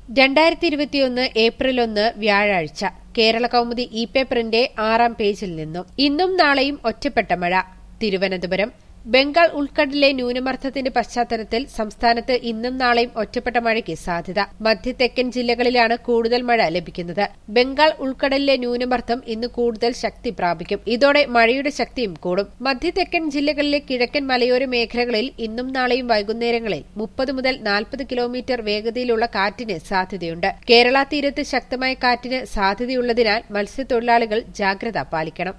രണ്ടായിരത്തി ഇരുപത്തിയൊന്ന് ഏപ്രിൽ ഒന്ന് വ്യാഴാഴ്ച കേരള കൗമുദി ഇ പേപ്പറിന്റെ ആറാം പേജിൽ നിന്നും ഇന്നും നാളെയും ഒറ്റപ്പെട്ട മഴ തിരുവനന്തപുരം ബംഗാൾ ഉൾക്കടലിലെ ന്യൂനമർദ്ദത്തിന്റെ പശ്ചാത്തലത്തിൽ സംസ്ഥാനത്ത് ഇന്നും നാളെയും ഒറ്റപ്പെട്ട മഴയ്ക്ക് സാധ്യത മധ്യ തെക്കൻ ജില്ലകളിലാണ് കൂടുതൽ മഴ ലഭിക്കുന്നത് ബംഗാൾ ഉൾക്കടലിലെ ന്യൂനമർദ്ദം ഇന്ന് കൂടുതൽ ശക്തി പ്രാപിക്കും ഇതോടെ മഴയുടെ ശക്തിയും കൂടും മധ്യ തെക്കൻ ജില്ലകളിലെ കിഴക്കൻ മലയോര മേഖലകളിൽ ഇന്നും നാളെയും വൈകുന്നേരങ്ങളിൽ മുപ്പത് മുതൽ നാൽപ്പത് കിലോമീറ്റർ വേഗതയിലുള്ള കാറ്റിന് സാധ്യതയുണ്ട് കേരള തീരത്ത് ശക്തമായ കാറ്റിന് സാധ്യതയുള്ളതിനാൽ മത്സ്യത്തൊഴിലാളികൾ ജാഗ്രത പാലിക്കണം